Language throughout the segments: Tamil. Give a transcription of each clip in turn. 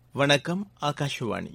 வணக்கம் ஆகாஷவாணி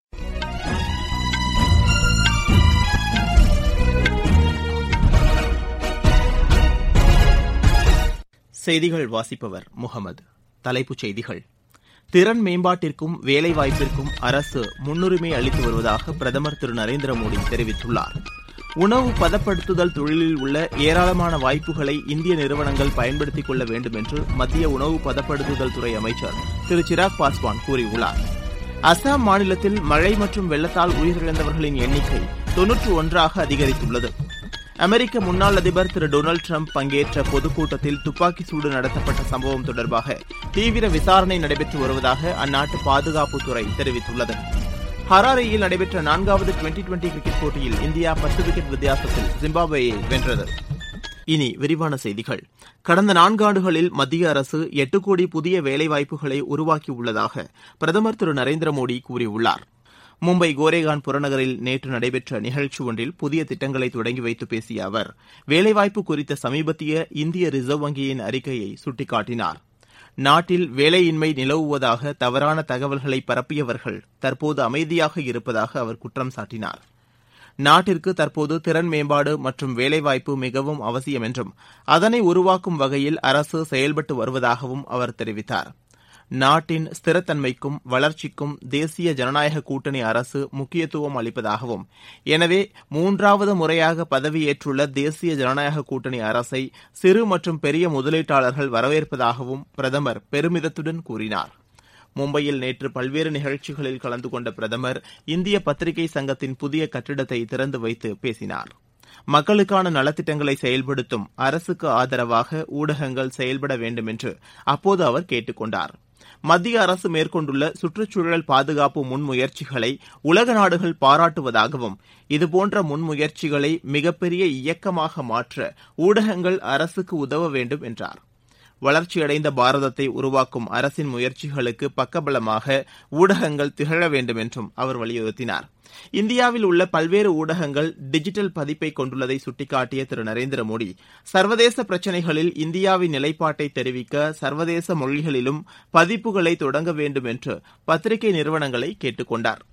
செய்திகள் வாசிப்பவர் முகமது தலைப்புச் செய்திகள் திறன் மேம்பாட்டிற்கும் வேலைவாய்ப்பிற்கும் அரசு முன்னுரிமை அளித்து வருவதாக பிரதமர் திரு நரேந்திர மோடி தெரிவித்துள்ளார் உணவு பதப்படுத்துதல் தொழிலில் உள்ள ஏராளமான வாய்ப்புகளை இந்திய நிறுவனங்கள் பயன்படுத்திக் கொள்ள வேண்டும் என்று மத்திய உணவு பதப்படுத்துதல் துறை அமைச்சர் திரு சிராக் பாஸ்வான் கூறியுள்ளார் அசாம் மாநிலத்தில் மழை மற்றும் வெள்ளத்தால் உயிரிழந்தவர்களின் எண்ணிக்கை தொன்னூற்று ஒன்றாக அதிகரித்துள்ளது அமெரிக்க முன்னாள் அதிபர் திரு டொனால்டு டிரம்ப் பங்கேற்ற பொதுக்கூட்டத்தில் துப்பாக்கி சூடு நடத்தப்பட்ட சம்பவம் தொடர்பாக தீவிர விசாரணை நடைபெற்று வருவதாக அந்நாட்டு பாதுகாப்புத்துறை தெரிவித்துள்ளது ஹராரேயில் நடைபெற்ற நான்காவது டுவெண்டி டுவெண்டி கிரிக்கெட் போட்டியில் இந்தியா பத்து விக்கெட் வித்தியாசத்தில் ஜிம்பாப்வேயை வென்றது இனி விரிவான செய்திகள் கடந்த நான்காண்டுகளில் மத்திய அரசு எட்டு கோடி புதிய வேலைவாய்ப்புகளை உருவாக்கியுள்ளதாக பிரதமர் திரு நரேந்திர மோடி கூறியுள்ளார் மும்பை கோரேகான் புறநகரில் நேற்று நடைபெற்ற நிகழ்ச்சி ஒன்றில் புதிய திட்டங்களை தொடங்கி வைத்து பேசிய அவர் வேலைவாய்ப்பு குறித்த சமீபத்திய இந்திய ரிசர்வ் வங்கியின் அறிக்கையை சுட்டிக்காட்டினார் நாட்டில் வேலையின்மை நிலவுவதாக தவறான தகவல்களை பரப்பியவர்கள் தற்போது அமைதியாக இருப்பதாக அவர் குற்றம் சாட்டினார் நாட்டிற்கு தற்போது திறன் மேம்பாடு மற்றும் வேலைவாய்ப்பு மிகவும் அவசியம் என்றும் அதனை உருவாக்கும் வகையில் அரசு செயல்பட்டு வருவதாகவும் அவர் தெரிவித்தார் நாட்டின் ஸ்திரத்தன்மைக்கும் வளர்ச்சிக்கும் தேசிய ஜனநாயக கூட்டணி அரசு முக்கியத்துவம் அளிப்பதாகவும் எனவே மூன்றாவது முறையாக பதவியேற்றுள்ள தேசிய ஜனநாயக கூட்டணி அரசை சிறு மற்றும் பெரிய முதலீட்டாளர்கள் வரவேற்பதாகவும் பிரதமர் பெருமிதத்துடன் கூறினார் மும்பையில் நேற்று பல்வேறு நிகழ்ச்சிகளில் கலந்து கொண்ட பிரதமர் இந்திய பத்திரிகை சங்கத்தின் புதிய கட்டிடத்தை திறந்து வைத்து பேசினார் மக்களுக்கான நலத்திட்டங்களை செயல்படுத்தும் அரசுக்கு ஆதரவாக ஊடகங்கள் செயல்பட வேண்டும் என்று அப்போது அவர் கேட்டுக் கொண்டார் மத்திய அரசு மேற்கொண்டுள்ள சுற்றுச்சூழல் பாதுகாப்பு முன்முயற்சிகளை உலக நாடுகள் பாராட்டுவதாகவும் இதுபோன்ற முன்முயற்சிகளை மிகப்பெரிய இயக்கமாக மாற்ற ஊடகங்கள் அரசுக்கு உதவ வேண்டும் என்றார் வளர்ச்சியடைந்த பாரதத்தை உருவாக்கும் அரசின் முயற்சிகளுக்கு பக்கபலமாக ஊடகங்கள் திகழ வேண்டும் என்றும் அவர் வலியுறுத்தினார் இந்தியாவில் உள்ள பல்வேறு ஊடகங்கள் டிஜிட்டல் பதிப்பை கொண்டுள்ளதை சுட்டிக்காட்டிய திரு நரேந்திர மோடி சர்வதேச பிரச்சினைகளில் இந்தியாவின் நிலைப்பாட்டை தெரிவிக்க சர்வதேச மொழிகளிலும் பதிப்புகளை தொடங்க வேண்டும் என்று பத்திரிகை நிறுவனங்களை கேட்டுக் கொண்டார்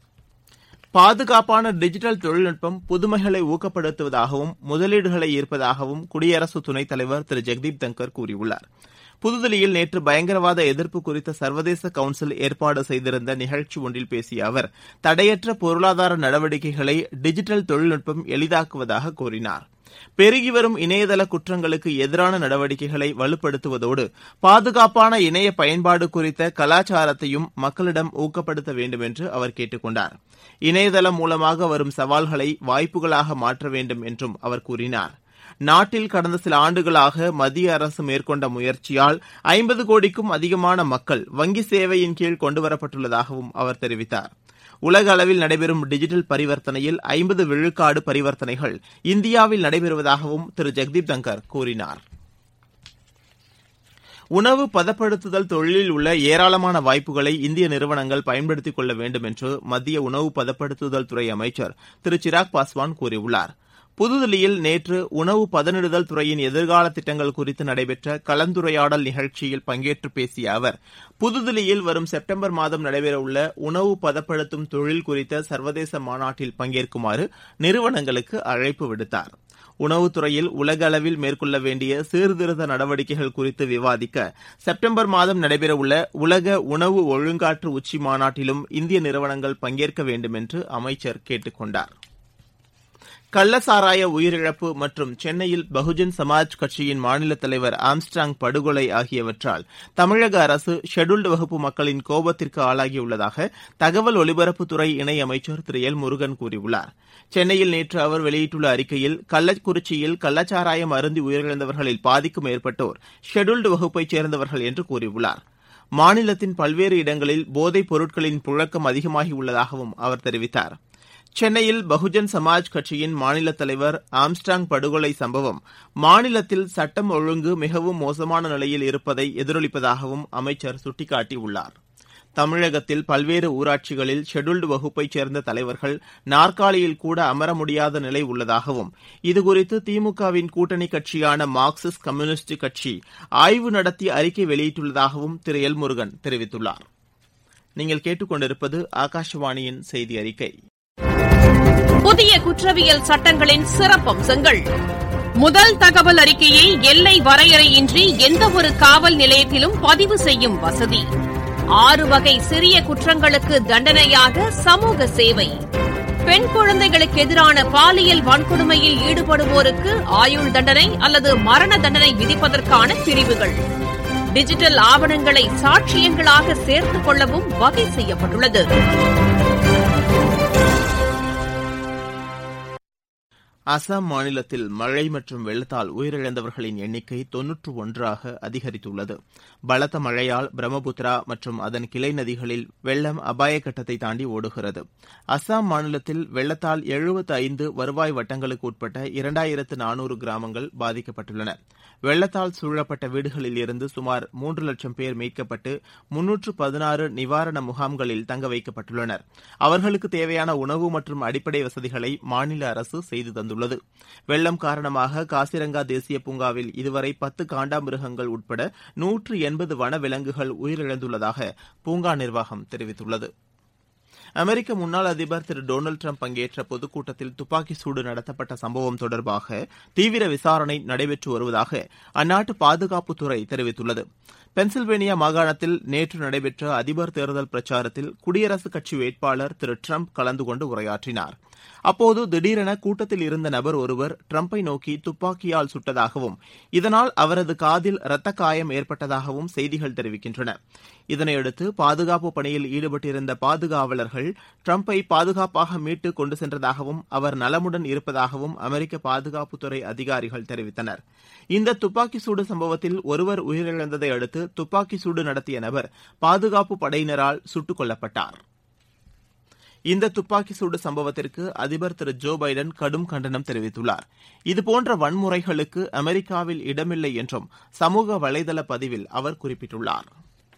பாதுகாப்பான டிஜிட்டல் தொழில்நுட்பம் புதுமைகளை ஊக்கப்படுத்துவதாகவும் முதலீடுகளை ஈர்ப்பதாகவும் குடியரசு துணைத் தலைவர் திரு ஜெக்தீப் தங்கர் கூறியுள்ளார் புதுதில்லியில் நேற்று பயங்கரவாத எதிர்ப்பு குறித்த சர்வதேச கவுன்சில் ஏற்பாடு செய்திருந்த நிகழ்ச்சி ஒன்றில் பேசிய அவர் தடையற்ற பொருளாதார நடவடிக்கைகளை டிஜிட்டல் தொழில்நுட்பம் எளிதாக்குவதாக கூறினார் பெருகி வரும் இணையதள குற்றங்களுக்கு எதிரான நடவடிக்கைகளை வலுப்படுத்துவதோடு பாதுகாப்பான இணைய பயன்பாடு குறித்த கலாச்சாரத்தையும் மக்களிடம் ஊக்கப்படுத்த வேண்டும் என்று அவர் கேட்டுக் கொண்டார் இணையதளம் மூலமாக வரும் சவால்களை வாய்ப்புகளாக மாற்ற வேண்டும் என்றும் அவர் கூறினார் நாட்டில் கடந்த சில ஆண்டுகளாக மத்திய அரசு மேற்கொண்ட முயற்சியால் ஐம்பது கோடிக்கும் அதிகமான மக்கள் வங்கி சேவையின் கீழ் கொண்டுவரப்பட்டுள்ளதாகவும் அவர் தெரிவித்தார் உலக அளவில் நடைபெறும் டிஜிட்டல் பரிவர்த்தனையில் ஐம்பது விழுக்காடு பரிவர்த்தனைகள் இந்தியாவில் நடைபெறுவதாகவும் திரு ஜெக்தீப் தங்கர் கூறினார் உணவு பதப்படுத்துதல் தொழிலில் உள்ள ஏராளமான வாய்ப்புகளை இந்திய நிறுவனங்கள் பயன்படுத்திக் கொள்ள வேண்டும் என்று மத்திய உணவு பதப்படுத்துதல் துறை அமைச்சர் திரு சிராக் பாஸ்வான் கூறியுள்ளார் புதுதில்லியில் நேற்று உணவு பதனிடுதல் துறையின் எதிர்கால திட்டங்கள் குறித்து நடைபெற்ற கலந்துரையாடல் நிகழ்ச்சியில் பங்கேற்று பேசிய அவர் புதுதில்லியில் வரும் செப்டம்பர் மாதம் நடைபெறவுள்ள உணவு பதப்படுத்தும் தொழில் குறித்த சர்வதேச மாநாட்டில் பங்கேற்குமாறு நிறுவனங்களுக்கு அழைப்பு விடுத்தார் உணவுத்துறையில் உலக அளவில் மேற்கொள்ள வேண்டிய சீர்திருத்த நடவடிக்கைகள் குறித்து விவாதிக்க செப்டம்பர் மாதம் நடைபெறவுள்ள உலக உணவு ஒழுங்காற்று உச்சி மாநாட்டிலும் இந்திய நிறுவனங்கள் பங்கேற்க வேண்டும் என்று அமைச்சர் கேட்டுக் கொண்டார் கள்ளசாராய உயிரிழப்பு மற்றும் சென்னையில் பகுஜன் சமாஜ் கட்சியின் மாநில தலைவர் ஆம்ஸ்ட்ராங் படுகொலை ஆகியவற்றால் தமிழக அரசு ஷெட்யூல்டு வகுப்பு மக்களின் கோபத்திற்கு ஆளாகியுள்ளதாக தகவல் ஒலிபரப்புத்துறை இணையமைச்சர் திரு எல் முருகன் கூறியுள்ளார் சென்னையில் நேற்று அவர் வெளியிட்டுள்ள அறிக்கையில் கள்ளக்குறிச்சியில் கள்ளச்சாராயம் அருந்தி உயிரிழந்தவர்களில் பாதிக்கும் மேற்பட்டோர் ஷெட்யூல்டு வகுப்பைச் சேர்ந்தவர்கள் என்று கூறியுள்ளார் மாநிலத்தின் பல்வேறு இடங்களில் போதைப் பொருட்களின் புழக்கம் அதிகமாகியுள்ளதாகவும் அவர் தெரிவித்தார் சென்னையில் பகுஜன் சமாஜ் கட்சியின் மாநில தலைவர் ஆம்ஸ்டாங் படுகொலை சம்பவம் மாநிலத்தில் சட்டம் ஒழுங்கு மிகவும் மோசமான நிலையில் இருப்பதை எதிரொலிப்பதாகவும் அமைச்சர் சுட்டிக்காட்டியுள்ளார் தமிழகத்தில் பல்வேறு ஊராட்சிகளில் ஷெட்யூல்டு வகுப்பைச் சேர்ந்த தலைவர்கள் நாற்காலியில் கூட அமர முடியாத நிலை உள்ளதாகவும் இதுகுறித்து திமுகவின் கூட்டணி கட்சியான மார்க்சிஸ்ட் கம்யூனிஸ்ட் கட்சி ஆய்வு நடத்தி அறிக்கை வெளியிட்டுள்ளதாகவும் திரு எல் முருகன் தெரிவித்துள்ளார் நீங்கள் கேட்டுக்கொண்டிருப்பது ஆகாஷவாணியின் செய்தி அறிக்கை புதிய குற்றவியல் சட்டங்களின் சிறப்பம்சங்கள் முதல் தகவல் அறிக்கையை எல்லை வரையறையின்றி எந்தவொரு காவல் நிலையத்திலும் பதிவு செய்யும் வசதி ஆறு வகை சிறிய குற்றங்களுக்கு தண்டனையாக சமூக சேவை பெண் குழந்தைகளுக்கு எதிரான பாலியல் வன்கொடுமையில் ஈடுபடுவோருக்கு ஆயுள் தண்டனை அல்லது மரண தண்டனை விதிப்பதற்கான பிரிவுகள் டிஜிட்டல் ஆவணங்களை சாட்சியங்களாக சேர்த்துக் கொள்ளவும் வகை செய்யப்பட்டுள்ளது அசாம் மாநிலத்தில் மழை மற்றும் வெள்ளத்தால் உயிரிழந்தவர்களின் எண்ணிக்கை தொன்னூற்று ஒன்றாக அதிகரித்துள்ளது பலத்த மழையால் பிரம்மபுத்திரா மற்றும் அதன் கிளை நதிகளில் வெள்ளம் அபாய கட்டத்தை தாண்டி ஓடுகிறது அசாம் மாநிலத்தில் வெள்ளத்தால் எழுபத்து ஐந்து வருவாய் வட்டங்களுக்கு உட்பட்ட இரண்டாயிரத்து நானூறு கிராமங்கள் பாதிக்கப்பட்டுள்ளன வெள்ளத்தால் சூழப்பட்ட வீடுகளில் இருந்து சுமார் மூன்று லட்சம் பேர் மீட்கப்பட்டு முன்னூற்று பதினாறு நிவாரண முகாம்களில் தங்க வைக்கப்பட்டுள்ளனர் அவர்களுக்கு தேவையான உணவு மற்றும் அடிப்படை வசதிகளை மாநில அரசு செய்து தந்துள்ளது வெள்ளம் காரணமாக காசிரங்கா தேசிய பூங்காவில் இதுவரை பத்து காண்டாமிருகங்கள் உட்பட நூற்று எண்பது வனவிலங்குகள் உயிரிழந்துள்ளதாக பூங்கா நிர்வாகம் தெரிவித்துள்ளது அமெரிக்க முன்னாள் அதிபர் திரு டொனால்டு டிரம்ப் பங்கேற்ற பொதுக்கூட்டத்தில் துப்பாக்கி சூடு நடத்தப்பட்ட சம்பவம் தொடர்பாக தீவிர விசாரணை நடைபெற்று வருவதாக அந்நாட்டு பாதுகாப்புத்துறை தெரிவித்துள்ளது பென்சில்வேனியா மாகாணத்தில் நேற்று நடைபெற்ற அதிபர் தேர்தல் பிரச்சாரத்தில் குடியரசுக் கட்சி வேட்பாளர் திரு டிரம்ப் கலந்து கொண்டு உரையாற்றினார் அப்போது திடீரென கூட்டத்தில் இருந்த நபர் ஒருவர் டிரம்பை நோக்கி துப்பாக்கியால் சுட்டதாகவும் இதனால் அவரது காதில் ரத்த காயம் ஏற்பட்டதாகவும் செய்திகள் தெரிவிக்கின்றன இதனையடுத்து பாதுகாப்பு பணியில் ஈடுபட்டிருந்த பாதுகாவலர்கள் டிரம்பை பாதுகாப்பாக மீட்டு கொண்டு சென்றதாகவும் அவர் நலமுடன் இருப்பதாகவும் அமெரிக்க பாதுகாப்புத்துறை அதிகாரிகள் தெரிவித்தனர் இந்த துப்பாக்கி சூடு சம்பவத்தில் ஒருவர் உயிரிழந்ததை அடுத்து துப்பாக்கி சூடு நடத்திய நபர் பாதுகாப்பு படையினரால் சுட்டுக் கொல்லப்பட்டார் இந்த துப்பாக்கி சூடு சம்பவத்திற்கு அதிபர் திரு ஜோ பைடன் கடும் கண்டனம் தெரிவித்துள்ளார் இதுபோன்ற வன்முறைகளுக்கு அமெரிக்காவில் இடமில்லை என்றும் சமூக வலைதள பதிவில் அவர் குறிப்பிட்டுள்ளார்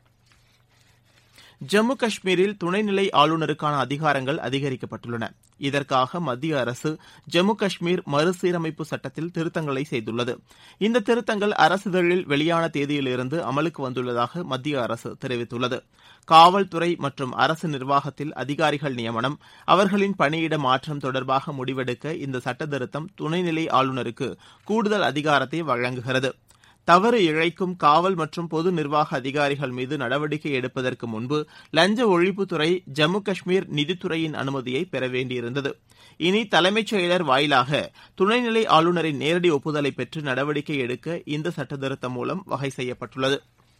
ஜம்மு காஷ்மீரில் துணைநிலை ஆளுநருக்கான அதிகாரங்கள் அதிகரிக்கப்பட்டுள்ளன இதற்காக மத்திய அரசு ஜம்மு காஷ்மீர் மறுசீரமைப்பு சட்டத்தில் திருத்தங்களை செய்துள்ளது இந்த திருத்தங்கள் அரசிதழில் வெளியான தேதியிலிருந்து அமலுக்கு வந்துள்ளதாக மத்திய அரசு தெரிவித்துள்ளது காவல்துறை மற்றும் அரசு நிர்வாகத்தில் அதிகாரிகள் நியமனம் அவர்களின் பணியிட மாற்றம் தொடர்பாக முடிவெடுக்க இந்த சட்டத்திருத்தம் துணைநிலை ஆளுநருக்கு கூடுதல் அதிகாரத்தை வழங்குகிறது தவறு இழைக்கும் காவல் மற்றும் பொது நிர்வாக அதிகாரிகள் மீது நடவடிக்கை எடுப்பதற்கு முன்பு லஞ்ச ஒழிப்புத்துறை ஜம்மு காஷ்மீர் நிதித்துறையின் அனுமதியை பெற வேண்டியிருந்தது இனி தலைமைச் செயலர் வாயிலாக துணைநிலை ஆளுநரின் நேரடி ஒப்புதலை பெற்று நடவடிக்கை எடுக்க இந்த சட்டத்திருத்தம் மூலம் வகை செய்யப்பட்டுள்ளது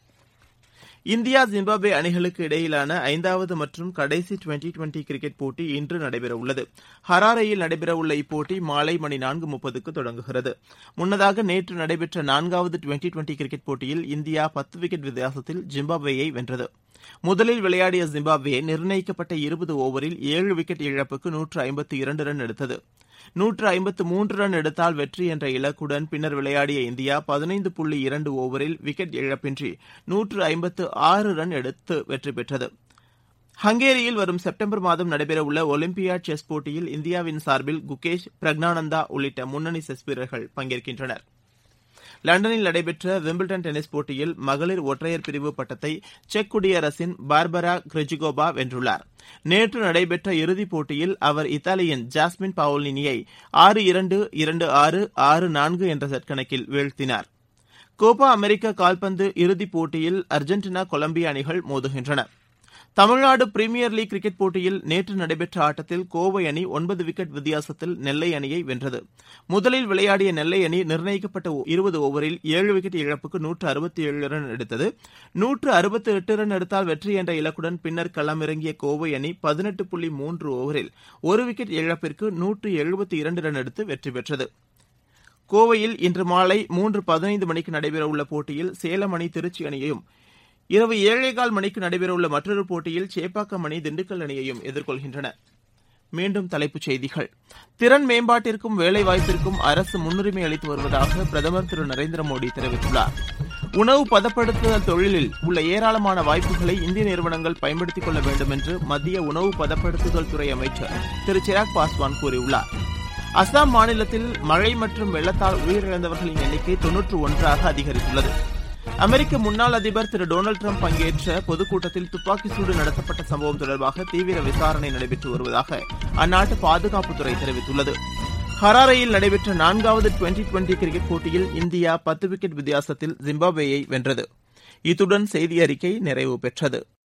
இந்தியா ஜிம்பாப்வே அணிகளுக்கு இடையிலான ஐந்தாவது மற்றும் கடைசி டுவெண்டி டுவெண்டி கிரிக்கெட் போட்டி இன்று நடைபெறவுள்ளது ஹராரேயில் நடைபெறவுள்ள இப்போட்டி மாலை மணி நான்கு முப்பதுக்கு தொடங்குகிறது முன்னதாக நேற்று நடைபெற்ற நான்காவது டுவெண்டி டுவெண்டி கிரிக்கெட் போட்டியில் இந்தியா பத்து விக்கெட் வித்தியாசத்தில் ஜிம்பாப்வேயை வென்றது முதலில் விளையாடிய ஜிம்பாப்வே நிர்ணயிக்கப்பட்ட இருபது ஓவரில் ஏழு விக்கெட் இழப்புக்கு நூற்று ஐம்பத்து இரண்டு ரன் எடுத்தது நூற்று ஐம்பத்து மூன்று ரன் எடுத்தால் வெற்றி என்ற இலக்குடன் பின்னர் விளையாடிய இந்தியா பதினைந்து புள்ளி இரண்டு ஓவரில் விக்கெட் இழப்பின்றி நூற்று ஐம்பத்து ஆறு ரன் எடுத்து வெற்றி பெற்றது ஹங்கேரியில் வரும் செப்டம்பர் மாதம் நடைபெறவுள்ள ஒலிம்பியாட் செஸ் போட்டியில் இந்தியாவின் சார்பில் குகேஷ் பிரக்னானந்தா உள்ளிட்ட முன்னணி செஸ் வீரர்கள் பங்கேற்கின்றனர் லண்டனில் நடைபெற்ற விம்பிள்டன் டென்னிஸ் போட்டியில் மகளிர் ஒற்றையர் பிரிவு பட்டத்தை செக் குடியரசின் பார்பரா கிரெஜிகோபா வென்றுள்ளார் நேற்று நடைபெற்ற இறுதிப் போட்டியில் அவர் இத்தாலியின் ஜாஸ்மின் பவுலினியை ஆறு இரண்டு இரண்டு ஆறு ஆறு நான்கு என்ற செட் கணக்கில் வீழ்த்தினார் கோப்பா அமெரிக்க கால்பந்து இறுதிப் போட்டியில் அர்ஜென்டினா கொலம்பியா அணிகள் மோதுகின்றன தமிழ்நாடு பிரீமியர் லீக் கிரிக்கெட் போட்டியில் நேற்று நடைபெற்ற ஆட்டத்தில் கோவை அணி ஒன்பது விக்கெட் வித்தியாசத்தில் நெல்லை அணியை வென்றது முதலில் விளையாடிய நெல்லை அணி நிர்ணயிக்கப்பட்ட இருபது ஓவரில் ஏழு விக்கெட் இழப்புக்கு நூற்று அறுபத்தி ஏழு ரன் எடுத்தது நூற்று அறுபத்தி எட்டு ரன் எடுத்தால் வெற்றி என்ற இலக்குடன் பின்னர் களமிறங்கிய கோவை அணி பதினெட்டு புள்ளி மூன்று ஓவரில் ஒரு விக்கெட் இழப்பிற்கு நூற்று எழுபத்தி இரண்டு ரன் எடுத்து வெற்றி பெற்றது கோவையில் இன்று மாலை மூன்று பதினைந்து மணிக்கு நடைபெறவுள்ள போட்டியில் சேலம் அணி திருச்சி அணியையும் இரவு ஏழேகால் மணிக்கு நடைபெறவுள்ள மற்றொரு போட்டியில் சேப்பாக்கம் அணி திண்டுக்கல் அணியையும் எதிர்கொள்கின்றன மீண்டும் தலைப்புச் செய்திகள் திறன் மேம்பாட்டிற்கும் வேலைவாய்ப்பிற்கும் அரசு முன்னுரிமை அளித்து வருவதாக பிரதமர் திரு நரேந்திர மோடி தெரிவித்துள்ளார் உணவு பதப்படுத்துதல் தொழிலில் உள்ள ஏராளமான வாய்ப்புகளை இந்திய நிறுவனங்கள் பயன்படுத்திக் கொள்ள வேண்டும் என்று மத்திய உணவு பதப்படுத்துதல் துறை அமைச்சர் திரு சிராக் பாஸ்வான் கூறியுள்ளார் அசாம் மாநிலத்தில் மழை மற்றும் வெள்ளத்தால் உயிரிழந்தவர்களின் எண்ணிக்கை தொன்னூற்று ஒன்றாக அதிகரித்துள்ளது அமெரிக்க முன்னாள் அதிபர் திரு டொனால்டு டிரம்ப் பங்கேற்ற பொதுக்கூட்டத்தில் துப்பாக்கி சூடு நடத்தப்பட்ட சம்பவம் தொடர்பாக தீவிர விசாரணை நடைபெற்று வருவதாக அந்நாட்டு பாதுகாப்புத்துறை தெரிவித்துள்ளது ஹராரையில் நடைபெற்ற நான்காவது டுவெண்டி டுவெண்டி கிரிக்கெட் போட்டியில் இந்தியா பத்து விக்கெட் வித்தியாசத்தில் ஜிம்பாப்வேயை வென்றது இத்துடன் செய்தி அறிக்கை நிறைவு பெற்றது